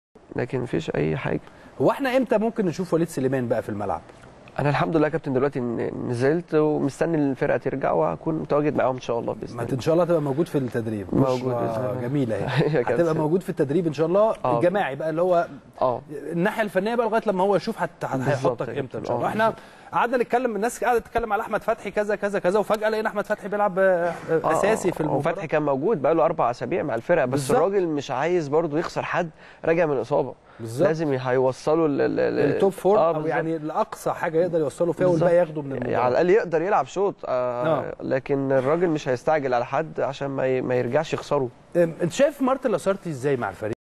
لكن مفيش اي حاجه هو احنا امتى ممكن نشوف وليد سليمان بقى في الملعب انا الحمد لله يا كابتن دلوقتي ن- نزلت ومستني الفرقه ترجع وهكون متواجد معاهم ان شاء الله باذن ما الله انت ان شاء الله هتبقى موجود في التدريب موجود بشرى بإذن الله. جميله يا اهي كابتن. هتبقى موجود في التدريب ان شاء الله آه. الجماعي بقى اللي هو اه الناحيه الفنيه بقى لغايه لما هو يشوف هت- هت- بالظبط هيحطك يا امتى ان كابتن. شاء الله آه، احنا بالظبط. قعدنا نتكلم الناس قاعده تتكلم على احمد فتحي كذا كذا كذا وفجاه لقينا احمد فتحي بيلعب آه، آه، اساسي في المباراه وفتحي كان موجود بقى له اربع اسابيع مع الفرقه بس بالظبط. الراجل مش عايز برضه يخسر حد راجع من اصابه بالظبط. لازم هيوصله ل- ل- ل- التوب فور آه، او بالظبط. يعني لاقصى حاجه يقدر يوصله فيها بالظبط. والباقي ياخده من يعني المباراه على الاقل يقدر يلعب شوط آه آه. لكن الراجل مش هيستعجل على حد عشان ما ي- ما يرجعش يخسره أم، انت شايف مارتن لاسارتي ازاي مع الفريق